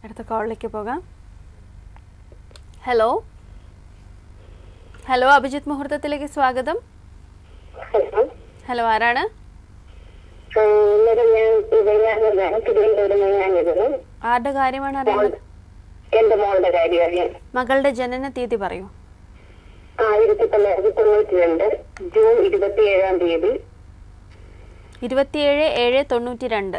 അടുത്ത കോളിലേക്ക് പോകാം ഹലോ ഹലോ അഭിജിത്ത് മുഹൂർത്തത്തിലേക്ക് സ്വാഗതം ഹലോ ഹലോ ആരാണ് ഇന്നലെ ഞാൻ ഇവരാണ് തിരുവനന്തപുരം ഞാനിരുന്നു ആരുടെ കാര്യമാണ് അറിയുന്നത് എന്റെ മോളുടെ കാര്യമാണ് മകളുടെ ജനന തീയതി പറയൂ ആയിരത്തി തൊള്ളായിരത്തി തൊണ്ണൂറ്റി രണ്ട് ജൂൺ ഇരുപത്തി ഏഴാം തീയതി ഇരുപത്തിയേഴ് ഏഴ് തൊണ്ണൂറ്റി രണ്ട്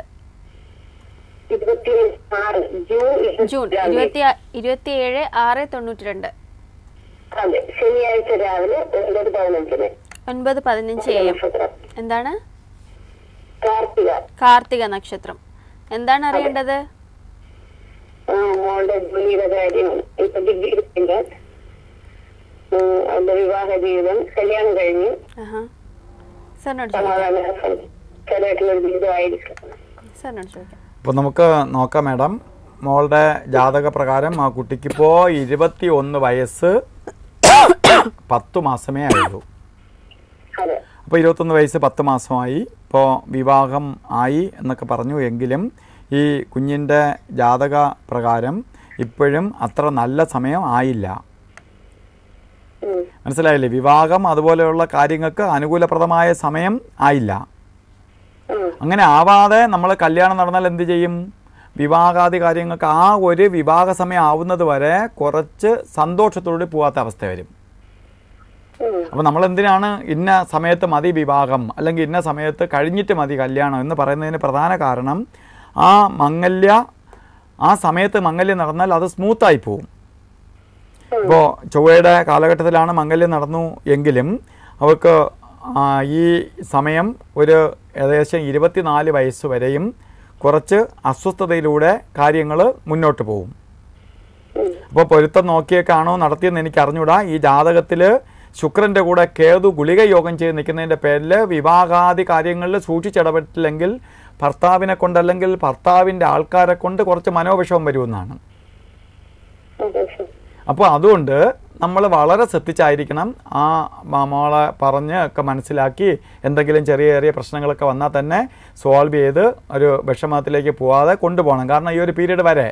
ഇരുപത്തി ആറ് ജൂൺ ജൂൺ ഇരുപത്തിയേഴാം തീയതി. ഇരുപത്തി ഇരുപത്തിയേഴ് ആറ് തൊണ്ണൂറ്റി രണ്ട് അതെ ശനിയാഴ്ച രാവിലെ ഒൻപത് പതിനഞ്ചിന് ഒൻപത് പതിനഞ്ച് എ എം നക്ഷത്രം എന്താണ് കാർത്തിക കാർത്തിക നക്ഷത്രം എന്താണ് അറിയേണ്ടത് ആ, മോളുടെ ജോലിയുടെ കാര്യം ഇപ്പൊ ഡിഗ്രി എടുക്കില്ല അവന്റെ വിവാഹ ജീവിതം കല്യാണം കഴിഞ്ഞു ആഹാ സാറിനോട് ചോദിക്കാം സമാധാന ചിലയിട്ടുള്ള ജീവിതമായിരിക്കും സാറിനോട് ചോദിക്കാം അപ്പോൾ നമുക്ക് നോക്കാം മാഡം മോളുടെ ജാതക പ്രകാരം ആ കുട്ടിക്കിപ്പോൾ ഇരുപത്തി ഒന്ന് വയസ്സ് പത്ത് മാസമേ ആയുള്ളൂ അതെ അപ്പോൾ ഇരുപത്തൊന്ന് വയസ്സ് പത്ത് മാസമായി ഇപ്പോൾ വിവാഹം ആയി എന്നൊക്കെ പറഞ്ഞു എങ്കിലും ഈ കുഞ്ഞിൻ്റെ ജാതക പ്രകാരം ഇപ്പോഴും അത്ര നല്ല സമയം ആയില്ല ഉം. മനസ്സിലായില്ലേ വിവാഹം അതുപോലെയുള്ള കാര്യങ്ങൾക്ക് അനുകൂലപ്രദമായ സമയം ആയില്ല ഉം. അങ്ങനെ ആവാതെ നമ്മൾ കല്യാണം നടന്നാൽ എന്ത് ചെയ്യും വിവാഹാദി കാര്യങ്ങൾക്ക് ആ ഒരു വിവാഹ സമയം ആവുന്നത് വരെ കുറച്ച് സന്തോഷത്തോടെ പോവാത്ത അവസ്ഥ വരും ഉം. അപ്പോൾ നമ്മൾ എന്തിനാണ് ഇന്ന സമയത്ത് മതി വിവാഹം അല്ലെങ്കിൽ ഇന്ന സമയത്ത് കഴിഞ്ഞിട്ട് മതി കല്യാണം എന്ന് പറയുന്നതിന് പ്രധാന കാരണം ആ മംഗല്യ ആ സമയത്ത് മംഗല്യം നടന്നാൽ അത് സ്മൂത്തായി പോവും ഇപ്പോൾ ചൊവ്വയുടെ കാലഘട്ടത്തിലാണ് മംഗല്യം നടന്നു എങ്കിലും അവർക്ക് ആ, ഈ സമയം ഒരു ഏകദേശം ഇരുപത്തിനാല് വയസ്സ് വരെയും കുറച്ച് അസ്വസ്ഥതയിലൂടെ കാര്യങ്ങൾ മുന്നോട്ട് പോകും ഉം. അപ്പോൾ പൊരുത്തം നോക്കിയേക്കാണോ നടത്തിയെന്ന് എനിക്ക് അറിഞ്ഞൂടാ ഈ ജാതകത്തിൽ ശുക്രന്റെ കൂടെ കേതു ഗുളിക യോഗം ചെയ്ത് നിൽക്കുന്നതിൻ്റെ പേരിൽ വിവാഹാദി കാര്യങ്ങളിൽ സൂക്ഷിച്ചിടപെട്ടില്ലെങ്കിൽ ഭർത്താവിനെ കൊണ്ടല്ലെങ്കിൽ ഭർത്താവിൻ്റെ ആൾക്കാരെ കൊണ്ട് കുറച്ച് മനോവിഷമം വരുമെന്നാണ് അതെ സർ. അപ്പോൾ അതുകൊണ്ട് നമ്മൾ വളരെ ശ്രദ്ധിച്ചായിരിക്കണം ആ മ- മോളെ പറഞ്ഞ് ഒക്കെ മനസ്സിലാക്കി എന്തെങ്കിലും ചെറിയ ചെറിയ പ്രശ്നങ്ങളൊക്കെ വന്നാൽ തന്നെ സോൾവ് ചെയ്ത് ഒരു വിഷമത്തിലേക്ക് പോവാതെ കൊണ്ടുപോകണം കാരണം ഈ ഒരു പീരീഡ് വരെ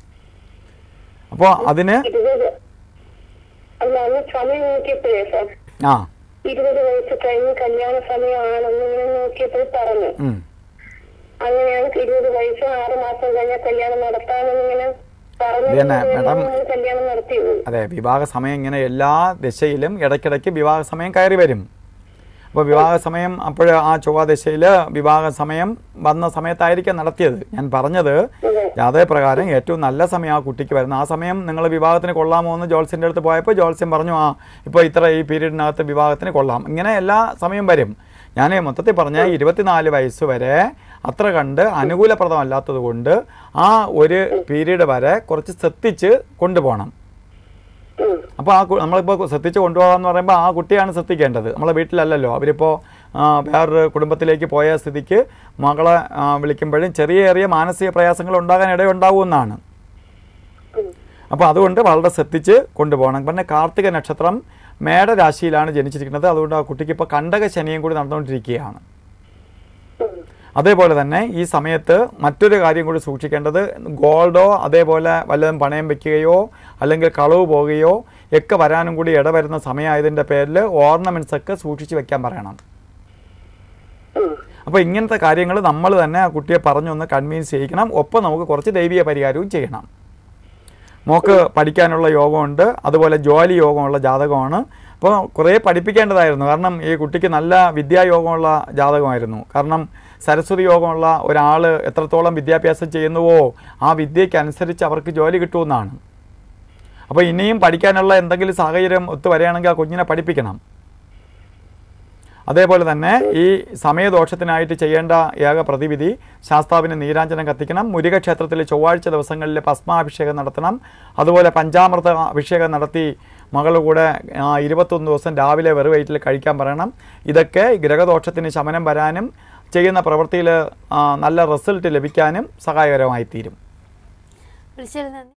അപ്പോൾ അതിന് ഇരുപത് അല്ല അന്ന് സമയം നോക്കിയപ്പോഴേ സാർ ആ ഇരുപത് വയസ്സ് കഴിഞ്ഞ് കല്യാണ സമയമാണെന്ന് ഇങ്ങനെ നോക്കിയപ്പോൾ പറഞ്ഞു ഉം. അങ്ങനെയാണ് ഇരുപത് വയസ്സ് ആറ് മാസം കഴിഞ്ഞാൽ കല്യാണം നടത്താമെന്ന് ഇങ്ങനെ പറഞ്ഞു ഇത് തന്നെ, മാഡം. നമ്മൾ കല്യാണം നടത്തിയത് അതെ വിവാഹ സമയം ഇങ്ങനെ എല്ലാ ദിശയിലും ഇടയ്ക്കിടയ്ക്ക് വിവാഹ സമയം കയറി വരും അപ്പോൾ വിവാഹ സമയം അപ്പോൾ ആ ചൊവ്വ ദിശയിൽ വിവാഹ സമയം വന്ന സമയത്തായിരിക്കാം നടത്തിയത് ഞാൻ പറഞ്ഞത് അതെ ജാതകപ്രകാരം ഏറ്റവും നല്ല സമയം ആ കുട്ടിക്ക് വരുന്ന ആ സമയം നിങ്ങൾ വിവാഹത്തിന് കൊള്ളാമോ എന്ന് ജോത്സ്യൻ്റെ അടുത്ത് പോയപ്പോൾ ജോത്സ്യം പറഞ്ഞു ആ ഇപ്പോൾ ഇത്ര ഈ പീരീഡിനകത്ത് വിവാഹത്തിന് കൊള്ളാം ഇങ്ങനെ എല്ലാ സമയം വരും ഞാൻ മൊത്തത്തിൽ പറഞ്ഞ ഇരുപത്തിനാല് വയസ്സ് വരെ അത്ര കണ്ട് അനുകൂലപ്രദമല്ലാത്തത് കൊണ്ട് ആ ഒരു പീരീഡ് വരെ കുറച്ച് ശ്രദ്ധിച്ച് കൊണ്ടുപോകണം ഉം. അപ്പോൾ ആ കു- നമ്മളിപ്പോൾ ശ്രദ്ധിച്ച് കൊണ്ടുപോകാന്ന് പറയുമ്പോൾ ആ കുട്ടിയാണ് ശ്രദ്ധിക്കേണ്ടത് നമ്മളെ വീട്ടിലല്ലല്ലോ അവരിപ്പോൾ ആ, വേറൊരു കുടുംബത്തിലേക്ക് പോയ സ്ഥിതിക്ക് മകളെ ആ, വിളിക്കുമ്പോഴും ചെറിയ ചെറിയ മാനസിക പ്രയാസങ്ങൾ ഉണ്ടാകാൻ ഇടയുണ്ടാവുമെന്നാണ് ഉം. അപ്പോൾ അതുകൊണ്ട് വളരെ ശ്രദ്ധിച്ച് കൊണ്ടുപോകണം പിന്നെ കാർത്തിക നക്ഷത്രം മേടരാശിയിലാണ് ജനിച്ചിരിക്കുന്നത് അതുകൊണ്ട് ആ കുട്ടിക്ക് ഇപ്പോൾ കണ്ടക ശനിയും കൂടി നടന്നുകൊണ്ടിരിക്കുകയാണ് ഉം. അതേപോലെ തന്നെ ഈ സമയത്ത് മറ്റൊരു കാര്യം കൂടി സൂക്ഷിക്കേണ്ടത് ഗോൾഡോ അതേപോലെ വല്ലതും പണയം വെക്കുകയോ അല്ലെങ്കിൽ കളവ് പോവുകയോ ഒക്കെ വരാനും കൂടി ഇടവരുന്ന സമയമായതിൻ്റെ പേരിൽ ഓർണമെൻറ്റ്സ് ഒക്കെ സൂക്ഷിച്ച് വെക്കാൻ പറയണം ഉം. അപ്പോൾ ഇങ്ങനത്തെ കാര്യങ്ങൾ നമ്മൾ തന്നെ ആ കുട്ടിയെ പറഞ്ഞൊന്ന് കൺവിൻസ് ചെയ്യിക്കണം ഒപ്പം നമുക്ക് കുറച്ച് ദൈവിക പരിഹാരവും ചെയ്യണം മോക്ക് പഠിക്കാനുള്ള യോഗമുണ്ട് അതുപോലെ ജോലി യോഗമുള്ള ജാതകമാണ് അപ്പോൾ കുറേ പഠിപ്പിക്കേണ്ടതായിരുന്നു കാരണം ഈ കുട്ടിക്ക് നല്ല വിദ്യായോഗമുള്ള ജാതകമായിരുന്നു കാരണം സരസ്വതി യോഗമുള്ള ഒരാൾ എത്രത്തോളം വിദ്യാഭ്യാസം ചെയ്യുന്നുവോ ആ വിദ്യയ്ക്ക് അനുസരിച്ച് അവർക്ക് ജോലി കിട്ടുമെന്നാണ് അപ്പോൾ ഇനിയും പഠിക്കാനുള്ള എന്തെങ്കിലും സാഹചര്യം ഒത്തു വരികയാണെങ്കിൽ ആ കുഞ്ഞിനെ പഠിപ്പിക്കണം അതേപോലെ തന്നെ ഈ സമയദോഷത്തിനായിട്ട് ചെയ്യേണ്ട ഏക പ്രതിവിധി ശാസ്താവിന് നീരാഞ്ജനം കത്തിക്കണം മുരുക ക്ഷേത്രത്തിൽ ചൊവ്വാഴ്ച ദിവസങ്ങളിൽ ഭസ്മാഭിഷേകം നടത്തണം അതുപോലെ പഞ്ചാമൃത അഭിഷേകം നടത്തി മകളുടെ കൂടെ ആ, ഇരുപത്തൊന്ന് ദിവസം രാവിലെ വെറു വയറ്റിൽ കഴിക്കാൻ പറയണം ഇതൊക്കെ ഗ്രഹദോഷത്തിന് ശമനം വരാനും ചെയ്യുന്ന പ്രവൃത്തിയിൽ നല്ല റിസൾട്ട് ലഭിക്കാനും സഹായകരമായി തീരും വിളിച്ചതിൽ നന്ദി